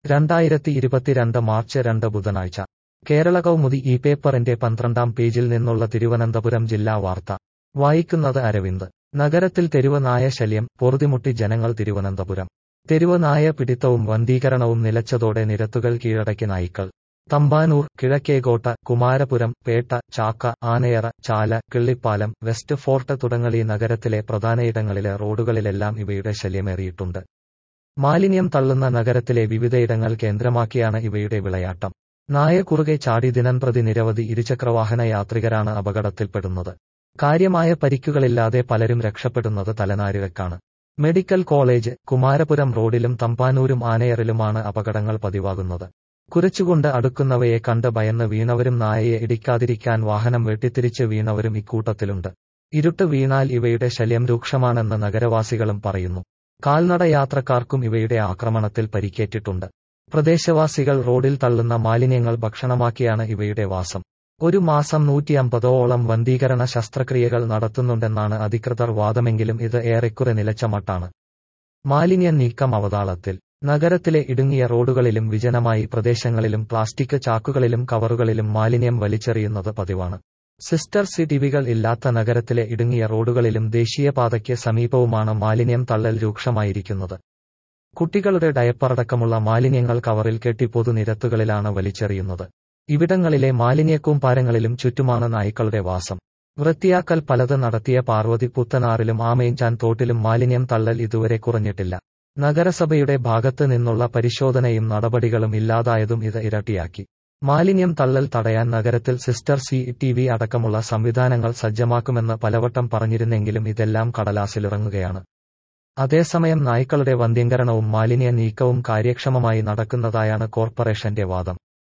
രണ്ടായിരത്തി ഇരുപത്തിരണ്ട് മാർച്ച് രണ്ട് ബുധനാഴ്ച കേരള കൗമുദി ഈ പേപ്പറിന്റെ പന്ത്രണ്ടാം പേജിൽ നിന്നുള്ള തിരുവനന്തപുരം ജില്ലാ വാർത്ത വായിക്കുന്നത് അരവിന്ദ് നഗരത്തിൽ തെരുവ് നായ ശല്യം പൊറുതിമുട്ടി ജനങ്ങൾ തിരുവനന്തപുരം തെരുവ് നായ പിടിത്തവും വന്ധീകരണവും നിലച്ചതോടെ നിരത്തുകൾ കീഴടക്കി നായ്ക്കൾ തമ്പാനൂർ കിഴക്കേകോട്ട കുമാരപുരം പേട്ട ചാക്ക ആനയറ ചാല കിള്ളിപ്പാലം വെസ്റ്റ് ഫോർട്ട് തുടങ്ങി നഗരത്തിലെ പ്രധാനയിടങ്ങളിലെ റോഡുകളിലെല്ലാം ഇവയുടെ ശല്യമേറിയിട്ടുണ്ട് മാലിന്യം തള്ളുന്ന നഗരത്തിലെ വിവിധയിടങ്ങൾ കേന്ദ്രമാക്കിയാണ് ഇവയുടെ വിളയാട്ടം നായ കുറുകെ ചാടി ദിനംപ്രതി നിരവധി ഇരുചക്രവാഹന യാത്രികരാണ് അപകടത്തിൽപ്പെടുന്നത് കാര്യമായ പരിക്കുകളില്ലാതെ പലരും രക്ഷപ്പെടുന്നത് തലനാരിഴക്കാണ് മെഡിക്കൽ കോളേജ് കുമാരപുരം റോഡിലും തമ്പാനൂരും ആനയറിലുമാണ് അപകടങ്ങൾ പതിവാകുന്നത് കുരച്ചുകൊണ്ട് അടുക്കുന്നവയെ കണ്ട് ഭയന്ന് വീണവരും നായയെ ഇടിക്കാതിരിക്കാൻ വാഹനം വെട്ടിത്തിരിച്ച് വീണവരും ഇക്കൂട്ടത്തിലുണ്ട് ഇരുട്ട് വീണാൽ ഇവയുടെ ശല്യം രൂക്ഷമാണെന്ന് നഗരവാസികളും പറയുന്നു കാൽനട യാത്രക്കാർക്കും ഇവയുടെ ആക്രമണത്തിൽ പരിക്കേറ്റിട്ടുണ്ട് പ്രദേശവാസികൾ റോഡിൽ തള്ളുന്ന മാലിന്യങ്ങൾ ഭക്ഷണമാക്കിയാണ് ഇവയുടെ വാസം ഒരു മാസം നൂറ്റിയമ്പതോളം വന്ധീകരണ ശസ്ത്രക്രിയകൾ നടത്തുന്നുണ്ടെന്നാണ് അധികൃതർ വാദമെങ്കിലും ഇത് ഏറെക്കുറെ നിലച്ച മട്ടാണ് മാലിന്യ നീക്കം അവതാളത്തിൽ നഗരത്തിലെ ഇടുങ്ങിയ റോഡുകളിലും വിജനമായി പ്രദേശങ്ങളിലും പ്ലാസ്റ്റിക് ചാക്കുകളിലും കവറുകളിലും മാലിന്യം വലിച്ചെറിയുന്നത് പതിവാണ് സിസ്റ്റർ സിറ്റിവികൾ ഇല്ലാത്ത നഗരത്തിലെ ഇടുങ്ങിയ റോഡുകളിലും ദേശീയപാതയ്ക്ക് സമീപവുമാണ് മാലിന്യം തള്ളൽ രൂക്ഷമായിരിക്കുന്നത് കുട്ടികളുടെ ഡയപ്പറടക്കമുള്ള മാലിന്യങ്ങൾ കവറിൽ കെട്ടി പൊതുനിരത്തുകളിലാണ് വലിച്ചെറിയുന്നത് ഇവിടങ്ങളിലെ മാലിന്യക്കൂമ്പാരങ്ങളിലും ചുറ്റുമാണ് നായ്ക്കളുടെ വാസം വൃത്തിയാക്കൽ പലത് നടത്തിയ പാർവതി പുത്തനാറിലും ആമയിഞ്ചാൻ തോട്ടിലും മാലിന്യം തള്ളൽ ഇതുവരെ കുറഞ്ഞിട്ടില്ല നഗരസഭയുടെ ഭാഗത്ത് നിന്നുള്ള പരിശോധനയും നടപടികളും ഇല്ലാതായതും ഇത് ഇരട്ടിയാക്കി മാലിന്യം തള്ളൽ തടയാൻ നഗരത്തിൽ സിസ്റ്റർ സി ടി വി അടക്കമുള്ള സംവിധാനങ്ങൾ സജ്ജമാക്കുമെന്ന് പലവട്ടം പറഞ്ഞിരുന്നെങ്കിലും ഇതെല്ലാം കടലാസിലിറങ്ങുകയാണ് അതേസമയം നായ്ക്കളുടെ വന്ധ്യംകരണവും മാലിന്യ നീക്കവും കാര്യക്ഷമമായി നടക്കുന്നതായാണ് കോർപ്പറേഷന്റെ വാദം